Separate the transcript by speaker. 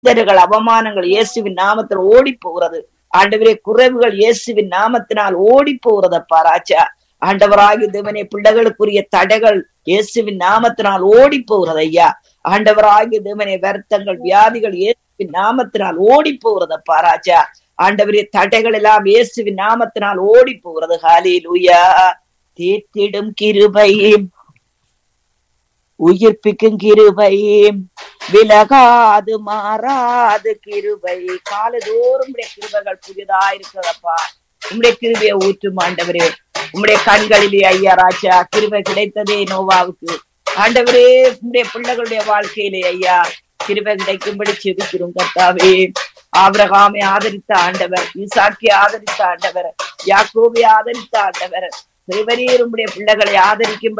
Speaker 1: நிந்தனைகள் அவமானங்கள் இயேசுவின் நாமத்தில் ஓடி போகிறது ஆண்டவரே குறைவுகள் இயேசுவின் நாமத்தினால் ஓடி போகிறதப்பா ராஜா ஆண்டவராகி தேவனே பிள்ளைகளுக்குரிய தடைகள் இயேசுவின் நாமத்தினால் ஓடி போகிறது ஐயா ஆண்டவராகி தேவனே வருத்தங்கள் வியாதிகள் இயேசுவின் நாமத்தினால் ஓடி போகிறதப்பா ராஜா ஆண்டவரே தடைகள் எல்லாம் இயேசுவின் நாமத்தினால் ஓடி போகிறது ஹாலே லூயா தீர்த்திடும் கிருபை உயிர்ப்பிக்கும் கிருபை விலகாது மாறாது கிருபை காலதோறும் உடைய கிருபைகள் புதிதா இருக்கிறதப்பா உம்முடைய கிருபையை ஊற்றும் ஆண்டவரே உம்முடைய கண்களிலே ஐயா ராஜா கிருபை கிடைத்ததே நோவாவுக்கு ஆண்டவரே உம்முடைய பிள்ளைகளுடைய வாழ்க்கையிலே ஐயா கிருபை கிடைக்கும்படி செபிக்கிறோம் கர்த்தாவே ஆபிரகாமை ஆதரித்த ஆண்டவர் ஈசாக்கி ஆதரித்த ஆண்டவர் யாக்கோபை ஆதரித்த ஆண்டவர் தேவரீர் உம்முடைய பிள்ளைகளை ஆதரிக்கும்படி